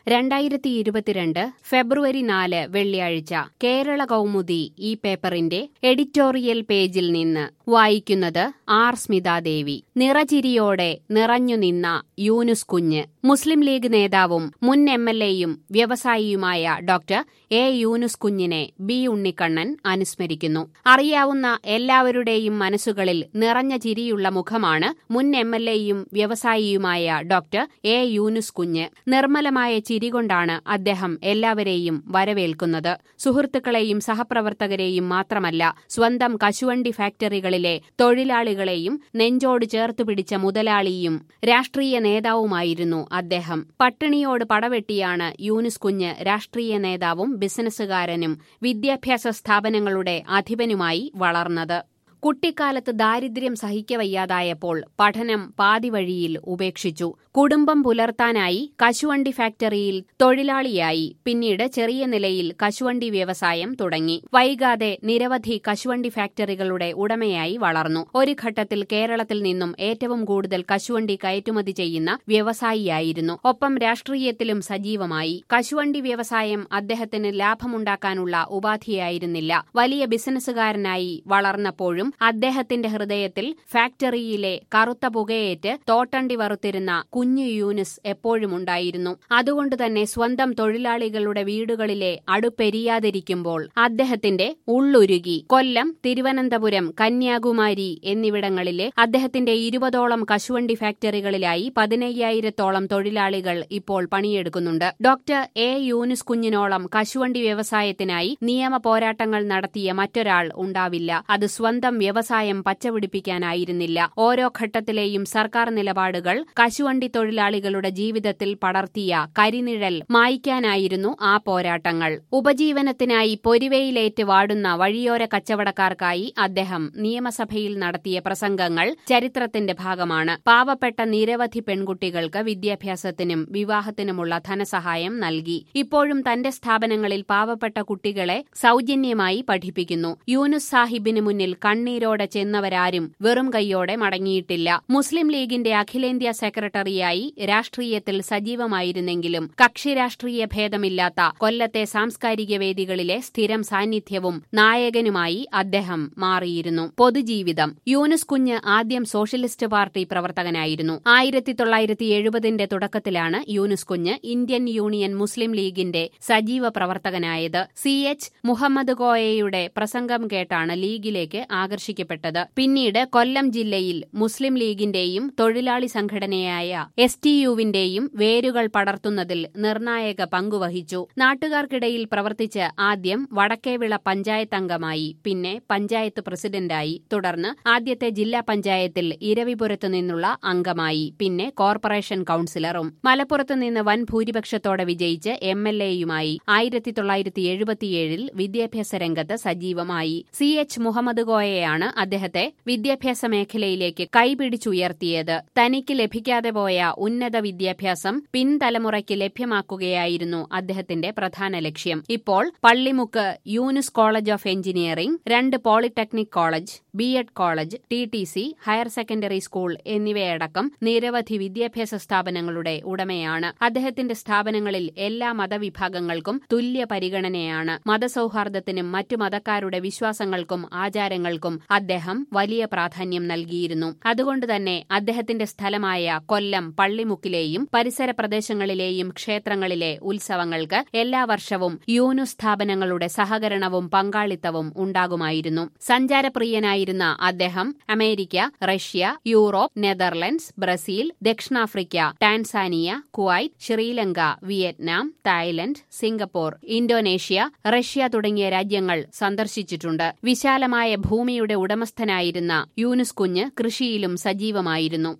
രണ്ടായിരത്തി ഇരുപത്തിരണ്ട് ഫെബ്രുവരി നാല് വെള്ളിയാഴ്ച കേരള കൗമുദി ഈ പേപ്പറിന്റെ എഡിറ്റോറിയൽ പേജിൽ നിന്ന് വായിക്കുന്നത് ആർ സ്മിതാദേവി നിറചിരിയോടെ നിറഞ്ഞു നിന്ന യൂനുസ് കുഞ്ഞ് മുസ്ലിം ലീഗ് നേതാവും മുൻ എം എൽ എയും വ്യവസായിയുമായ ഡോക്ടർ എ യൂനുസ് കുഞ്ഞിനെ ബി ഉണ്ണിക്കണ്ണൻ അനുസ്മരിക്കുന്നു അറിയാവുന്ന എല്ലാവരുടെയും മനസ്സുകളിൽ നിറഞ്ഞ ചിരിയുള്ള മുഖമാണ് മുൻ എം എൽ എയും വ്യവസായിയുമായ ഡോക്ടർ എ യൂനുസ് കുഞ്ഞ് നിർമ്മലമായ ചിരി കൊണ്ടാണ് അദ്ദേഹം എല്ലാവരെയും വരവേൽക്കുന്നത് സുഹൃത്തുക്കളെയും സഹപ്രവർത്തകരെയും മാത്രമല്ല സ്വന്തം കശുവണ്ടി ഫാക്ടറികളിലെ തൊഴിലാളികളെയും നെഞ്ചോട് ചേർത്തു പിടിച്ച മുതലാളിയും രാഷ്ട്രീയ നേതാവുമായിരുന്നു അദ്ദേഹം പട്ടിണിയോട് പടവെട്ടിയാണ് യൂനുസ് കുഞ്ഞ് രാഷ്ട്രീയ നേതാവും ബിസിനസ്സുകാരനും വിദ്യാഭ്യാസ സ്ഥാപനങ്ങളുടെ അധിപനുമായി വളർന്നത് കുട്ടിക്കാലത്ത് ദാരിദ്ര്യം സഹിക്കവയ്യാതായപ്പോൾ പഠനം പാതിവഴിയിൽ ഉപേക്ഷിച്ചു കുടുംബം പുലർത്താനായി കശുവണ്ടി ഫാക്ടറിയിൽ തൊഴിലാളിയായി പിന്നീട് ചെറിയ നിലയിൽ കശുവണ്ടി വ്യവസായം തുടങ്ങി വൈകാതെ നിരവധി കശുവണ്ടി ഫാക്ടറികളുടെ ഉടമയായി വളർന്നു ഒരു ഘട്ടത്തിൽ കേരളത്തിൽ നിന്നും ഏറ്റവും കൂടുതൽ കശുവണ്ടി കയറ്റുമതി ചെയ്യുന്ന വ്യവസായിയായിരുന്നു ഒപ്പം രാഷ്ട്രീയത്തിലും സജീവമായി കശുവണ്ടി വ്യവസായം അദ്ദേഹത്തിന് ലാഭമുണ്ടാക്കാനുള്ള ഉപാധിയായിരുന്നില്ല വലിയ ബിസിനസ്സുകാരനായി വളർന്നപ്പോഴും അദ്ദേഹത്തിന്റെ ഹൃദയത്തിൽ ഫാക്ടറിയിലെ കറുത്ത പുകയേറ്റ് തോട്ടണ്ടി വറുത്തിരുന്ന കുഞ്ഞു യൂനിസ് എപ്പോഴും ഉണ്ടായിരുന്നു അതുകൊണ്ടുതന്നെ സ്വന്തം തൊഴിലാളികളുടെ വീടുകളിലെ അടുപ്പെരിയാതിരിക്കുമ്പോൾ അദ്ദേഹത്തിന്റെ ഉള്ളുരുകി കൊല്ലം തിരുവനന്തപുരം കന്യാകുമാരി എന്നിവിടങ്ങളിലെ അദ്ദേഹത്തിന്റെ ഇരുപതോളം കശുവണ്ടി ഫാക്ടറികളിലായി പതിനയ്യായിരത്തോളം തൊഴിലാളികൾ ഇപ്പോൾ പണിയെടുക്കുന്നുണ്ട് ഡോക്ടർ എ യൂനിസ് കുഞ്ഞിനോളം കശുവണ്ടി വ്യവസായത്തിനായി നിയമ പോരാട്ടങ്ങൾ നടത്തിയ മറ്റൊരാൾ ഉണ്ടാവില്ല അത് സ്വന്തം വ്യവസായം പച്ചപിടിപ്പിക്കാനായിരുന്നില്ല ഓരോ ഘട്ടത്തിലെയും സർക്കാർ നിലപാടുകൾ കശുവണ്ടി തൊഴിലാളികളുടെ ജീവിതത്തിൽ പടർത്തിയ കരിനിഴൽ മായ്ക്കാനായിരുന്നു ആ പോരാട്ടങ്ങൾ ഉപജീവനത്തിനായി പൊരിവയിലേറ്റ് വാടുന്ന വഴിയോര കച്ചവടക്കാർക്കായി അദ്ദേഹം നിയമസഭയിൽ നടത്തിയ പ്രസംഗങ്ങൾ ചരിത്രത്തിന്റെ ഭാഗമാണ് പാവപ്പെട്ട നിരവധി പെൺകുട്ടികൾക്ക് വിദ്യാഭ്യാസത്തിനും വിവാഹത്തിനുമുള്ള ധനസഹായം നൽകി ഇപ്പോഴും തന്റെ സ്ഥാപനങ്ങളിൽ പാവപ്പെട്ട കുട്ടികളെ സൗജന്യമായി പഠിപ്പിക്കുന്നു യൂനുസ് സാഹിബിന് മുന്നിൽ കണ്ണീരോടെ ചെന്നവരാരും വെറും കൈയോടെ മടങ്ങിയിട്ടില്ല മുസ്ലിം ലീഗിന്റെ അഖിലേന്ത്യാ സെക്രട്ടറിയായി രാഷ്ട്രീയത്തിൽ സജീവമായിരുന്നെങ്കിലും കക്ഷി രാഷ്ട്രീയ ഭേദമില്ലാത്ത കൊല്ലത്തെ സാംസ്കാരിക വേദികളിലെ സ്ഥിരം സാന്നിധ്യവും നായകനുമായി അദ്ദേഹം മാറിയിരുന്നു പൊതുജീവിതം യൂനുസ് കുഞ്ഞ് ആദ്യം സോഷ്യലിസ്റ്റ് പാർട്ടി പ്രവർത്തകനായിരുന്നു ആയിരത്തി തൊള്ളായിരത്തി എഴുപതിന്റെ തുടക്കത്തിലാണ് യൂനുസ് കുഞ്ഞ് ഇന്ത്യൻ യൂണിയൻ മുസ്ലിം ലീഗിന്റെ സജീവ പ്രവർത്തകനായത് സി എച്ച് മുഹമ്മദ് കോയയുടെ പ്രസംഗം കേട്ടാണ് ലീഗിലേക്ക് ആകർഷിക്കപ്പെട്ടത് പിന്നീട് കൊല്ലം ജില്ലയിൽ മുസ്ലിം ലീഗിന്റെയും തൊഴിലാളി സംഘടനയായ എസ് ടി യുവിന്റെയും വേരുകൾ പടർത്തുന്നതിൽ നിർണായക പങ്കുവഹിച്ചു നാട്ടുകാർക്കിടയിൽ പ്രവർത്തിച്ച് ആദ്യം വടക്കേവിള പഞ്ചായത്ത് അംഗമായി പിന്നെ പഞ്ചായത്ത് പ്രസിഡന്റായി തുടർന്ന് ആദ്യത്തെ ജില്ലാ പഞ്ചായത്തിൽ ഇരവിപുരത്തു നിന്നുള്ള അംഗമായി പിന്നെ കോർപ്പറേഷൻ കൌൺസിലറും മലപ്പുറത്ത് നിന്ന് വൻ ഭൂരിപക്ഷത്തോടെ വിജയിച്ച് എം എൽ എയുമായി ആയിരത്തി തൊള്ളായിരത്തി എഴുപത്തിയേഴിൽ വിദ്യാഭ്യാസ രംഗത്ത് സജീവമായി സി എച്ച് മുഹമ്മദ് കോയയാണ് അദ്ദേഹത്തെ വിദ്യാഭ്യാസ മേഖലയിലേക്ക് കൈപിടിച്ചുയർത്തിയത് തനിക്ക് ലഭിക്കാതെ പോയ ഉന്നത വിദ്യാഭ്യാസം പിൻതലമുറയ്ക്ക് ലഭ്യമാക്കുകയായിരുന്നു അദ്ദേഹത്തിന്റെ പ്രധാന ലക്ഷ്യം ഇപ്പോൾ Pallimukku Yunus college of engineering രണ്ട് polytechnic college B Ed college T T C higher secondary school എന്നിവയടക്കം നിരവധി വിദ്യാഭ്യാസ സ്ഥാപനങ്ങളുടെ ഉടമയാണ് അദ്ദേഹത്തിന്റെ സ്ഥാപനങ്ങളിൽ എല്ലാ മതവിഭാഗങ്ങൾക്കും തുല്യ പരിഗണനയാണ് മതസൌഹാർദ്ദത്തിനും മറ്റു മതക്കാരുടെ വിശ്വാസങ്ങൾക്കും ആചാരങ്ങൾക്കും അദ്ദേഹം വലിയ പ്രാധാന്യം നൽകിയിരുന്നു അതുകൊണ്ട് തന്നെ അദ്ദേഹത്തിന്റെ സ്ഥലമായ കൊല്ലം പള്ളിമുക്കിലെയും പരിസര പ്രദേശങ്ങളിലെയും ക്ഷേത്രങ്ങളിലെ ഉത്സവങ്ങൾക്ക് എല്ലാ വർഷവും യൂനു സ്ഥാപനങ്ങളുടെ സഹകരണവും പങ്കാളിത്തവും ഉണ്ടാകുമായിരുന്നു സഞ്ചാരപ്രിയനായിരുന്ന അദ്ദേഹം America Russia Europe Netherlands Brazil ദക്ഷിണാഫ്രിക്ക Tanzania Kuwait Sri Lanka Vietnam Thailand Singapore Indonesia Russia തുടങ്ങിയ രാജ്യങ്ങൾ സന്ദർശിച്ചിട്ടുണ്ട് വിശാലമായ ഭൂമിയുടെ ഉടമസ്ഥനായിരുന്ന യൂനുസ് കുഞ്ഞ് കൃഷിയിലും സജീവമായിരുന്നു